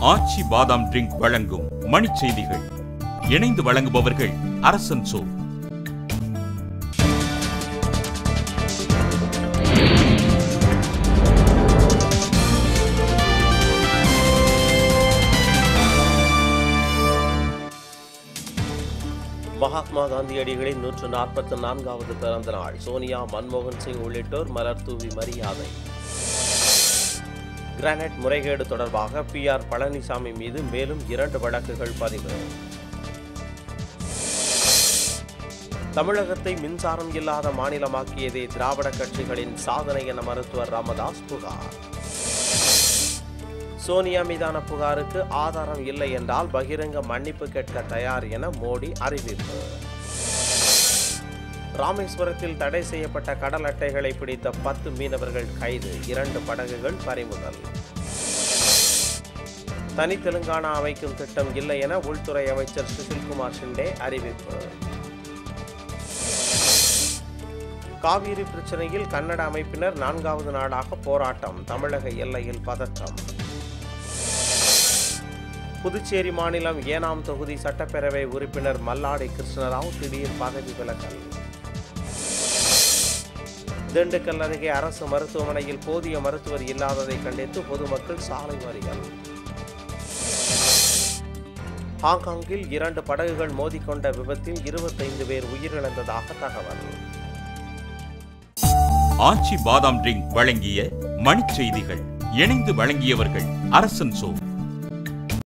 ஆச்சி பாதாம் ட்ரிங்க் வழங்கும் மணிச் செய்திகள் இணைந்து வழங்குபவர்கள் அரசன் சோ மகாத்மா காந்தியடிகளின் நூற்று நாற்பத்தி நான்காவது பிறந்த நாள் சோனியா மன்மோகன் சிங் உள்ளிட்டோர் மலர் தூவி மரியாதை கிரானைட் முறைகேடு தொடர்பாக பி ஆர் பழனிசாமி மீது மேலும் இரண்டு வழக்குகள் பதிவு தமிழகத்தை மின்சாரம் இல்லாத மாநிலமாக்கியதே திராவிட கட்சிகளின் சாதனை என மருத்துவர் ராமதாஸ் புகார் சோனியா மீதான புகாருக்கு ஆதாரம் இல்லை என்றால் பகிரங்க மன்னிப்பு கேட்க தயார் என மோடி அறிவிப்பு ராமேஸ்வரத்தில் தடை செய்யப்பட்ட கடல் அட்டைகளை பிடித்த பத்து மீனவர்கள் கைது இரண்டு படகுகள் பறிமுதல் தனி தெலுங்கானா அமைக்கும் திட்டம் இல்லை என உள்துறை அமைச்சர் சுஷில்குமார் ஷிண்டே அறிவிப்பு காவிரி பிரச்சனையில் கன்னட அமைப்பினர் நான்காவது நாளாக போராட்டம் தமிழக எல்லையில் பதற்றம் புதுச்சேரி மாநிலம் ஏனாம் தொகுதி சட்டப்பேரவை உறுப்பினர் மல்லாடி கிருஷ்ணராவ் திடீர் பதவி விலகல் திண்டுக்கல் அருகே அரசு மருத்துவமனையில் போதிய மருத்துவர் இல்லாததை கண்டித்து பொதுமக்கள் சாலை மறியல் ஹாங்காங்கில் இரண்டு படகுகள் மோதிக்கொண்ட விபத்தில் இருபத்தைந்து பேர் உயிரிழந்ததாக தகவல் ஆச்சி பாதாம் ட்ரிங்க் வழங்கிய மணிச் செய்திகள் இணைந்து வழங்கியவர்கள் அரசன் சோ